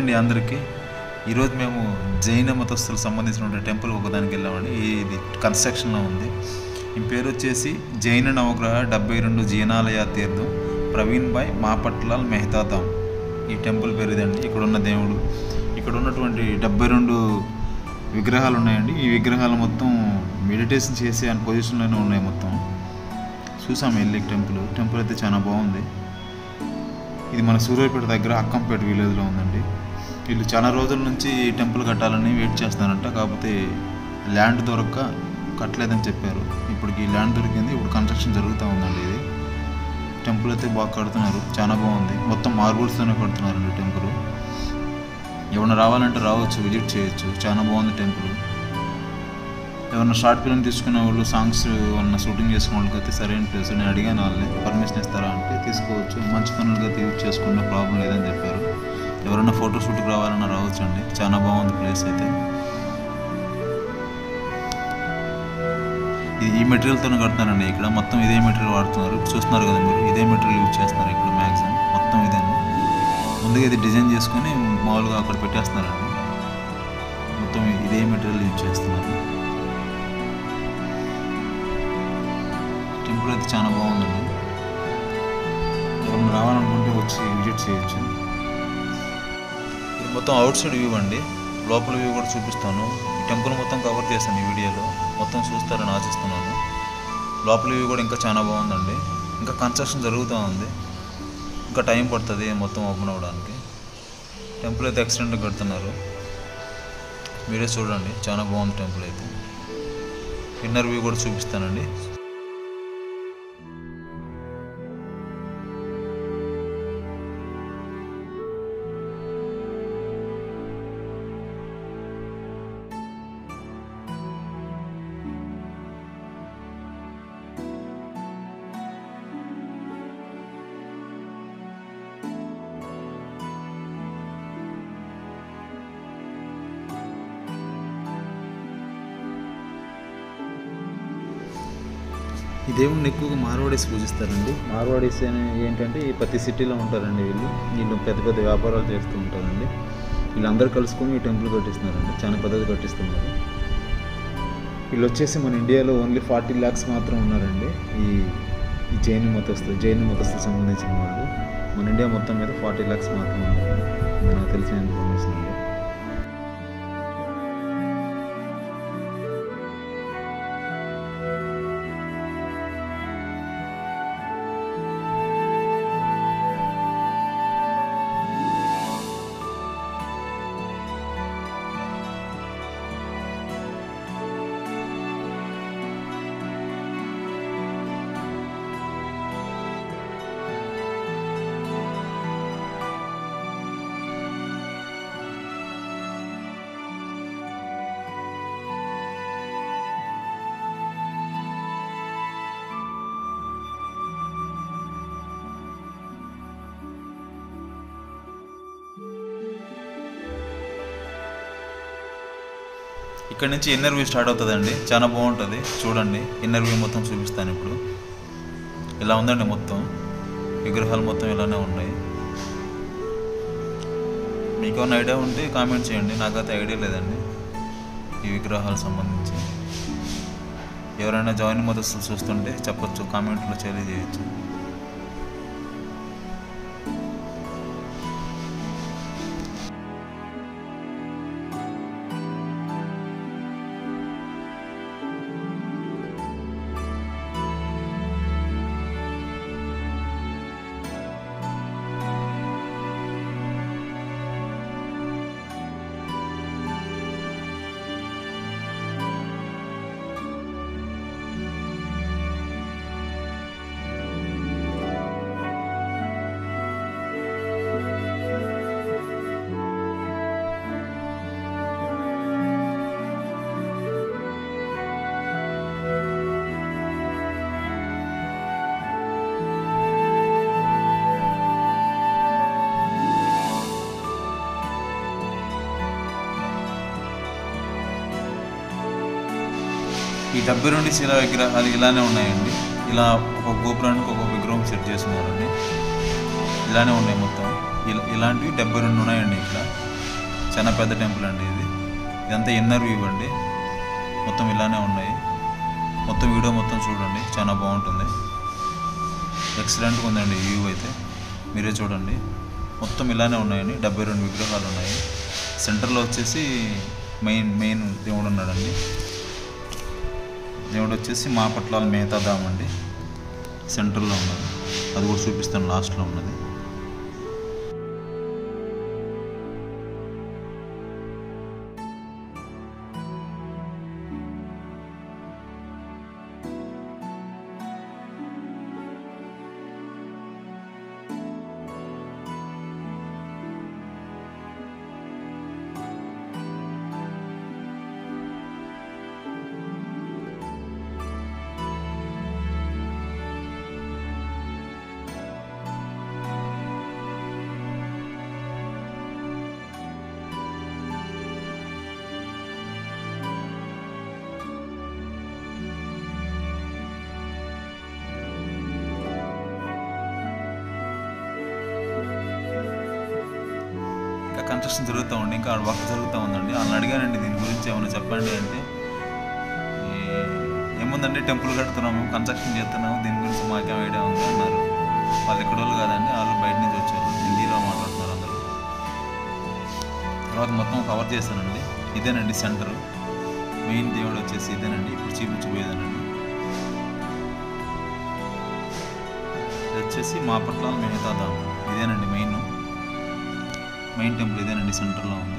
అండి అందరికీ ఈరోజు మేము జైన మతస్థులకు సంబంధించిన టెంపుల్ ఒకదానికి వెళ్ళామండి ఇది కన్స్ట్రక్షన్లో ఉంది ఈ పేరు వచ్చేసి జైన నవగ్రహ డెబ్బై రెండు జీనాలయ తీర్థం ప్రవీణ్ భాయ్ మాపట్లాల్ మెహతాతాం ఈ టెంపుల్ పేరు ఇదండి ఇక్కడ ఉన్న దేవుడు ఇక్కడ ఉన్నటువంటి డెబ్బై రెండు విగ్రహాలు ఉన్నాయండి ఈ విగ్రహాలు మొత్తం మెడిటేషన్ చేసే అని పొజిషన్లోనే ఉన్నాయి మొత్తం చూసాం వెళ్ళి టెంపుల్ టెంపుల్ అయితే చాలా బాగుంది ఇది మన సూర్యాపేట దగ్గర అక్కంపేట విలేజ్లో ఉందండి వీళ్ళు చాలా రోజుల నుంచి ఈ టెంపుల్ కట్టాలని వెయిట్ చేస్తున్నారంట కాకపోతే ల్యాండ్ దొరక్క కట్టలేదని చెప్పారు ఇప్పటికి ఈ ల్యాండ్ దొరికింది ఇప్పుడు కన్స్ట్రక్షన్ జరుగుతూ ఉందండి ఇది టెంపుల్ అయితే బాగా కడుతున్నారు చాలా బాగుంది మొత్తం మార్బుల్స్తోనే కడుతున్నారండి టెంపుల్ ఎవరైనా రావాలంటే రావచ్చు విజిట్ చేయొచ్చు చాలా బాగుంది టెంపుల్ ఎవరైనా షార్ట్ ఫిల్మ్ తీసుకునే వాళ్ళు సాంగ్స్ ఏమన్నా షూటింగ్ చేసుకునే వాళ్ళకి అయితే సరైన ప్లేస్ నేను అడిగాను వాళ్ళని పర్మిషన్ ఇస్తారా అంటే తీసుకోవచ్చు మంచి పనులుగా అయితే యూజ్ చేసుకున్న ప్రాబ్లం లేదని చెప్పారు ఎవరైనా ఫోటో షూట్కి రావాలన్నా రావచ్చు అండి చాలా బాగుంది ప్లేస్ అయితే ఇది ఈ మెటీరియల్తోనే కడుతున్నారండి ఇక్కడ మొత్తం ఇదే మెటీరియల్ వాడుతున్నారు ఇప్పుడు చూస్తున్నారు కదా మీరు ఇదే మెటీరియల్ యూజ్ చేస్తున్నారు ఇక్కడ మ్యాక్సిమం మొత్తం ఇదే ముందుగా ఇది డిజైన్ చేసుకొని మామూలుగా అక్కడ పెట్టేస్తున్నారండి మొత్తం ఇదే మెటీరియల్ యూజ్ చేస్తున్నారు టెంపుల్ అయితే చాలా బాగుందండి ఎవరైనా రావాలనుకుంటే వచ్చి విజిట్ చేయొచ్చు ఇది మొత్తం అవుట్ సైడ్ వ్యూ అండి లోపల వ్యూ కూడా చూపిస్తాను ఈ టెంపుల్ మొత్తం కవర్ చేశాను ఈ వీడియోలో మొత్తం చూస్తారని ఆశిస్తున్నాను లోపల వ్యూ కూడా ఇంకా చాలా బాగుందండి ఇంకా కన్స్ట్రక్షన్ జరుగుతూ ఉంది ఇంకా టైం పడుతుంది మొత్తం ఓపెన్ అవ్వడానికి టెంపుల్ అయితే ఎక్సలెంట్గా కడుతున్నారు మీరే చూడండి చాలా బాగుంది టెంపుల్ అయితే ఇన్నర్ వ్యూ కూడా చూపిస్తానండి ఈ దేవుడిని ఎక్కువగా మార్వాడీస్ పూజిస్తారండి మార్వాడీస్ అని ఏంటంటే ఈ ప్రతి సిటీలో ఉంటారండి వీళ్ళు వీళ్ళు పెద్ద పెద్ద వ్యాపారాలు చేస్తూ ఉంటారండి వీళ్ళందరూ కలుసుకొని ఈ టెంపుల్ కట్టిస్తున్నారండి చాలా పెద్దది కట్టిస్తున్నారు వీళ్ళు వచ్చేసి మన ఇండియాలో ఓన్లీ ఫార్టీ ల్యాక్స్ మాత్రం ఉన్నారండి ఈ ఈ జైన్ మతస్థులు జైన్ మతస్థులకు సంబంధించిన వాళ్ళు మన ఇండియా మొత్తం మీద ఫార్టీ ల్యాక్స్ మాత్రం ఉన్నారు ఇది నాకు తెలిసిన ఇన్ఫర్మేషన్ అండి ఇక్కడ నుంచి ఇన్నర్ వ్యూ స్టార్ట్ అవుతుందండి చాలా బాగుంటుంది చూడండి ఇన్నర్ వ్యూ మొత్తం చూపిస్తాను ఇప్పుడు ఇలా ఉందండి మొత్తం విగ్రహాలు మొత్తం ఇలానే ఉన్నాయి మీకు ఏమైనా ఐడియా ఉంటే కామెంట్ చేయండి నాకైతే ఐడియా లేదండి ఈ విగ్రహాలకు సంబంధించి ఎవరైనా జాయిన్ మదస్తులు చూస్తుంటే చెప్పొచ్చు కామెంట్లో తెలియజేయచ్చు ఈ డెబ్బై రెండు శిలా విగ్రహాలు ఇలానే ఉన్నాయండి ఇలా ఒక గోపురానికి ఒక విగ్రహం సెట్ చేస్తున్నారండి ఇలానే ఉన్నాయి మొత్తం ఇలా ఇలాంటివి డెబ్బై రెండు ఉన్నాయండి ఇక్కడ చాలా పెద్ద టెంపుల్ అండి ఇది ఇదంతా ఇన్నర్ వ్యూ అండి మొత్తం ఇలానే ఉన్నాయి మొత్తం వీడియో మొత్తం చూడండి చాలా బాగుంటుంది ఎక్సలెంట్గా ఉందండి వ్యూ అయితే మీరే చూడండి మొత్తం ఇలానే ఉన్నాయండి డెబ్బై రెండు విగ్రహాలు ఉన్నాయి సెంటర్లో వచ్చేసి మెయిన్ మెయిన్ దేవుడు ఉన్నాడండి దేవుడు వచ్చేసి మాపట్ల మేతాధామ్ అండి సెంటర్లో ఉన్నది అది కూడా చూపిస్తాను లాస్ట్లో ఉన్నది ఇంకా కన్స్ట్రక్షన్ జరుగుతూ ఉంది ఇంకా వర్క్ జరుగుతూ ఉందండి వాళ్ళని అడిగానండి దీని గురించి ఏమైనా చెప్పండి అంటే ఈ- ఏముందండి టెంపుల్ కడుతున్నాము కన్స్ట్రక్షన్ చేస్తున్నాము దీని గురించి మాకేం ఐడియా ఉంది అన్నారు వాళ్ళు ఇక్కడ వాళ్ళు కాదండి వాళ్ళు బయట నుంచి వచ్చారు హిందీలో మాట్లాడుతున్నారు అందరూ తర్వాత మొత్తం కవర్ చేశానండి ఇదేనండి సెంటర్ మెయిన్ దేవుడు వచ్చేసి ఇదేనండి ఇప్పుడు చూపించబోయేదానండి ఇది వచ్చేసి మా పట్ల మిగతా ఇదేనండి మెయిన్ మెయిన్ టెంపుల్ ఇదేనండి సెంటర్లో ఉంది